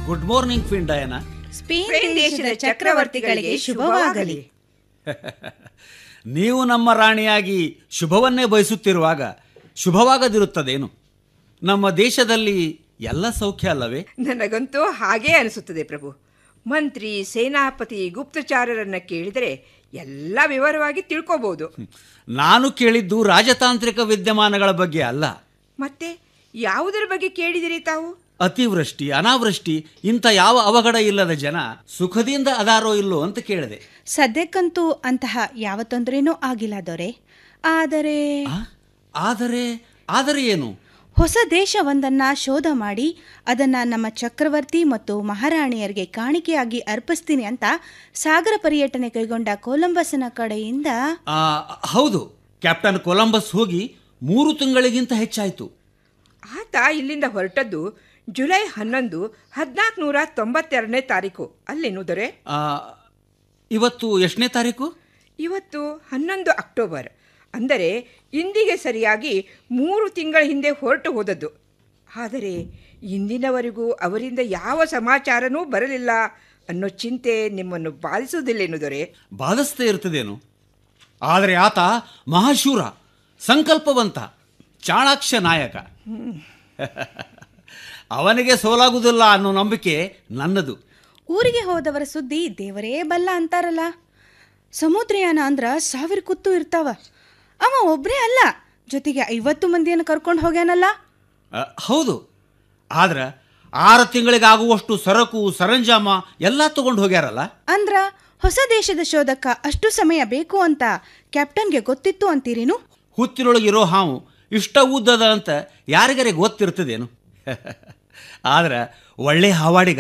Good morning queen Diana Spain ದೇಶದ ಚಕ್ರವರ್ತಿಗಳಿಗೆ ಶುಭವಾಗಲಿ ನೀವು ನಮ್ಮ ರಾಣಿಯಾಗಿ ಶುಭವನ್ನೇ ಬಯಸುತ್ತಿರುವಾಗ ಶುಭವಾಗದಿರುತ್ತದೇನು ನಮ್ಮ ದೇಶದಲ್ಲಿ ಎಲ್ಲ ಸೌಖ್ಯ ಅಲ್ಲವೇ ನನಗಂತೂ ಹಾಗೇ ಅನಿಸುತ್ತದೆ ಪ್ರಭು ಮಂತ್ರಿ ಸೇನಾಪತಿ ಗುಪ್ತಚಾರರನ್ನ ಕೇಳಿದರೆ ಎಲ್ಲ ವಿವರವಾಗಿ ತಿಳ್ಕೋಬಹುದು ನಾನು ಕೇಳಿದ್ದು ರಾಜತಾಂತ್ರಿಕ ವಿದ್ಯಮಾನಗಳ ಬಗ್ಗೆ ಅಲ್ಲ ಮತ್ತೆ ಯಾವುದರ ಬಗ್ಗೆ ಕೇಳಿದಿರಿ ತಾವು ಅತಿವೃಷ್ಟಿ ಅನಾವೃಷ್ಟಿ ಇಂಥ ಯಾವ ಅವಘಡ ಇಲ್ಲದ ಜನ ಸುಖದಿಂದ ಅದಾರೋ ಇಲ್ಲೋ ಅಂತ ಕೇಳಿದೆ ಸದ್ಯಕ್ಕಂತೂ ಅಂತಹ ಯಾವ ತೊಂದರೆನೂ ಆಗಿಲ್ಲ ದೊರೆ ಆದರೆ ಆ? ಆದರೆ ಆದರೆ ಏನು ಹೊಸ ದೇಶವೊಂದನ್ನ ಶೋಧ ಮಾಡಿ ಅದನ್ನ ನಮ್ಮ ಚಕ್ರವರ್ತಿ ಮತ್ತು ಮಹಾರಾಣಿಯರಿಗೆ ಕಾಣಿಕೆಯಾಗಿ ಅರ್ಪಿಸ್ತೀನಿ ಅಂತ ಸಾಗರ ಪರ್ಯಟನೆ ಕೈಗೊಂಡ ಕೊಲಂಬಸ್ನ ಕಡೆಯಿಂದ ಆ, ಹೌದು ಕ್ಯಾಪ್ಟನ್ ಕೊಲಂಬಸ್ ಹೋಗಿ ಮೂರು ತಿಂಗಳಿಗಿಂತ ಹೆಚ್ಚಾಯಿತು ಆತ ಇಲ್ಲಿಂದ ಹೊರಟದ್ದು ಜುಲೈ ಹನ್ನೊಂದು ಹದಿನಾಲ್ಕು ನೂರ ತೊಂಬತ್ತೆರಡನೇ ತಾರೀಕು ಅಲ್ಲೇನು ದೊರೆ ಆ, ಇವತ್ತು ಎಷ್ಟನೇ ತಾರೀಕು ಇವತ್ತು ಹನ್ನೊಂದು ಅಕ್ಟೋಬರ್ ಅಂದರೆ ಇಂದಿಗೆ ಸರಿಯಾಗಿ ಮೂರು ತಿಂಗಳ ಹಿಂದೆ ಹೊರಟು ಹೋದದ್ದು ಆದರೆ ಇಂದಿನವರೆಗೂ ಅವರಿಂದ ಯಾವ ಸಮಾಚಾರನೂ ಬರಲಿಲ್ಲ ಅನ್ನೋ ಚಿಂತೆ ನಿಮ್ಮನ್ನು ಬಾಧಿಸುವುದಿಲ್ಲೇನು ದೊರೆ ಬಾಧಿಸ್ತೇ ಇರ್ತದೇನು ಆದರೆ ಆತ ಮಹಾಶೂರ ಸಂಕಲ್ಪವಂತ ಚಾಣಾಕ್ಷ ನಾಯಕ ಅವನಿಗೆ ಸೋಲಾಗುವುದಿಲ್ಲ ಅನ್ನೋ ನಂಬಿಕೆ ನನ್ನದು ಊರಿಗೆ ಹೋದವರ ಸುದ್ದಿ ದೇವರೇ ಬಲ್ಲ ಅಂತಾರಲ್ಲ ಸಮುದ್ರಯಾನ ಅಂದ್ರ ಸಾವಿರ ಕುತ್ತು ಇರ್ತಾವ ಅವ ಒಬ್ರೇ ಅಲ್ಲ ಜೊತೆಗೆ ಐವತ್ತು ಮಂದಿಯನ್ನು ಕರ್ಕೊಂಡು ಹೋಗ್ಯಾನಲ್ಲ ಆ, ಹೌದು ಆದ್ರೆ ಆರು ತಿಂಗಳಿಗಾಗುವಷ್ಟು ಸರಕು ಸರಂಜಾಮ ಎಲ್ಲ ತಗೊಂಡು ಹೋಗ್ಯಾರಲ್ಲ ಅಂದ್ರ ಹೊಸ ದೇಶದ ಶೋಧಕ್ಕ ಅಷ್ಟು ಸಮಯ ಬೇಕು ಅಂತ ಕ್ಯಾಪ್ಟನ್ಗೆ ಗೊತ್ತಿತ್ತು ಅಂತೀರೇನು ಹುತ್ತಿನೊಳಗಿರೋ ಹಾವು ಇಷ್ಟ ಉದ್ದದ ಅಂತ ಯಾರಿಗಾರೆ ಗೊತ್ತಿರ್ತದೇನು ಆದ್ರೆ ಒಳ್ಳೆ ಹಾವಾಡಿಗ